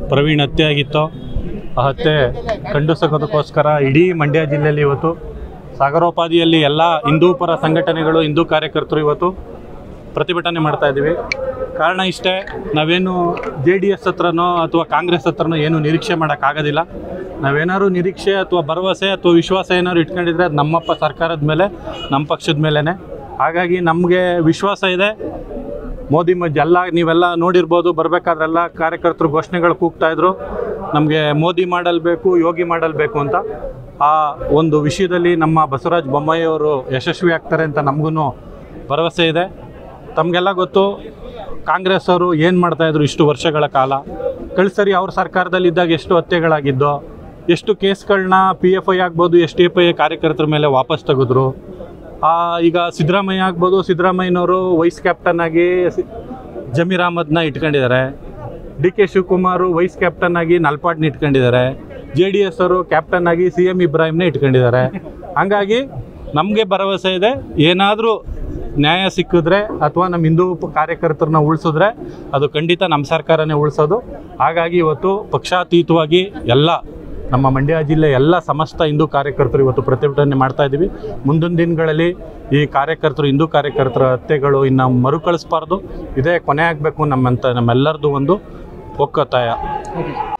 ಪ್ರವೀಣ್ ಹತ್ಯೆ ಆಗಿತ್ತೋ ಆ ಹತ್ಯೆ ಖಂಡಿಸೋದಕ್ಕೋಸ್ಕರ ಇಡೀ ಮಂಡ್ಯ ಜಿಲ್ಲೆಯಲ್ಲಿ ಇವತ್ತು ಸಾಗರೋಪಾದಿಯಲ್ಲಿ ಎಲ್ಲ ಹಿಂದೂ ಪರ ಸಂಘಟನೆಗಳು ಹಿಂದೂ ಕಾರ್ಯಕರ್ತರು ಇವತ್ತು ಪ್ರತಿಭಟನೆ ಮಾಡ್ತಾ ಇದ್ದೀವಿ ಕಾರಣ ಇಷ್ಟೇ ನಾವೇನು ಜೆ ಡಿ ಎಸ್ ಹತ್ರನೋ ಅಥವಾ ಕಾಂಗ್ರೆಸ್ ಹತ್ರನೋ ಏನು ನಿರೀಕ್ಷೆ ಮಾಡೋಕ್ಕಾಗೋದಿಲ್ಲ ನಾವೇನಾದ್ರು ನಿರೀಕ್ಷೆ ಅಥವಾ ಭರವಸೆ ಅಥವಾ ವಿಶ್ವಾಸ ಏನಾದ್ರು ಇಟ್ಕೊಂಡಿದ್ರೆ ಅದು ನಮ್ಮಪ್ಪ ಸರ್ಕಾರದ ಮೇಲೆ ನಮ್ಮ ಪಕ್ಷದ ಮೇಲೇ ಹಾಗಾಗಿ ನಮಗೆ ವಿಶ್ವಾಸ ಇದೆ ಮೋದಿ ಮಜ್ ಎಲ್ಲ ನೀವೆಲ್ಲ ನೋಡಿರ್ಬೋದು ಬರಬೇಕಾದ್ರೆಲ್ಲ ಕಾರ್ಯಕರ್ತರು ಘೋಷಣೆಗಳು ಕೂಗ್ತಾ ಇದ್ರು ನಮಗೆ ಮೋದಿ ಮಾಡಲ್ ಬೇಕು ಯೋಗಿ ಮಾಡಲ್ ಬೇಕು ಅಂತ ಆ ಒಂದು ವಿಷಯದಲ್ಲಿ ನಮ್ಮ ಬಸವರಾಜ ಬೊಮ್ಮಾಯಿ ಅವರು ಯಶಸ್ವಿ ಆಗ್ತಾರೆ ಅಂತ ನಮಗೂ ಭರವಸೆ ಇದೆ ತಮಗೆಲ್ಲ ಗೊತ್ತು ಕಾಂಗ್ರೆಸ್ ಅವರು ಏನು ಮಾಡ್ತಾಯಿದ್ರು ಇಷ್ಟು ವರ್ಷಗಳ ಕಾಲ ಕಳ್ಸರಿ ಅವ್ರ ಸರ್ಕಾರದಲ್ಲಿ ಇದ್ದಾಗ ಎಷ್ಟು ಹತ್ಯೆಗಳಾಗಿದ್ದೋ ಎಷ್ಟು ಕೇಸ್ಗಳನ್ನ ಪಿ ಎಫ್ ಐ ಆಗ್ಬೋದು ಎಸ್ ಟಿ ಎಫ್ ಐ ಕಾರ್ಯಕರ್ತರ ಮೇಲೆ ವಾಪಸ್ ತೆಗೆದ್ರು ಆ, ಈಗ ಸಿದ್ದರಾಮಯ್ಯ ಆಗ್ಬೋದು ಸಿದ್ದರಾಮಯ್ಯನವರು ವೈಸ್ ಕ್ಯಾಪ್ಟನ್ ಆಗಿ ಸಿ- ಜಮೀರ್ ಅಹಮದ್ನ ಇಟ್ಕೊಂಡಿದ್ದಾರೆ D K Shivakumar vice captain ಆಗಿ ನಲ್ಪಾಡ್ನ ಇಟ್ಕೊಂಡಿದ್ದಾರೆ ಜೆ ಡಿ ಎಸ್ ಅವರು ಕ್ಯಾಪ್ಟನ್ ಆಗಿ ಸಿ ಎಂ ಇಬ್ರಾಹಿಂನ ಇಟ್ಕೊಂಡಿದ್ದಾರೆ ಹಂಗಾಗಿ ನಮಗೆ ಭರವಸೆ ಇದೆ ಏನಾದರೂ ನ್ಯಾಯ ಸಿಕ್ಕಿದ್ರೆ ಅಥವಾ ನಮ್ಮ ಹಿಂದೂ ಪ- ಕಾರ್ಯಕರ್ತರನ್ನ ಉಳಿಸಿದ್ರೆ ಅದು ಖಂಡಿತ ನಮ್ಮ ಸರ್ಕಾರನೇ ಉಳಿಸೋದು ಹಾಗಾಗಿ ಇವತ್ತು ಪಕ್ಷಾತೀತವಾಗಿ ಎಲ್ಲ ನಮ್ಮ ಮಂಡ್ಯ ಜಿಲ್ಲೆ ಎಲ್ಲ ಸಮಸ್ತ ಹಿಂದೂ ಕಾರ್ಯಕರ್ತರು ಇವತ್ತು ಪ್ರತಿಭಟನೆ ಮಾಡ್ತಾ ಇದ್ದೀವಿ ಮುಂದಿನ ದಿನಗಳಲ್ಲಿ ಈ ಕಾರ್ಯಕರ್ತರು ಹಿಂದೂ ಕಾರ್ಯಕರ್ತರ ಹತ್ಯೆಗಳು ಇನ್ನು ಮರುಕಳಿಸ್ಬಾರ್ದು ಇದೇ ಕೊನೆ ಆಗಬೇಕು ನಮ್ಮಂತ ನಮ್ಮೆಲ್ಲರದು ಒಂದು ಒಕ್ಕತ್ತಾಯ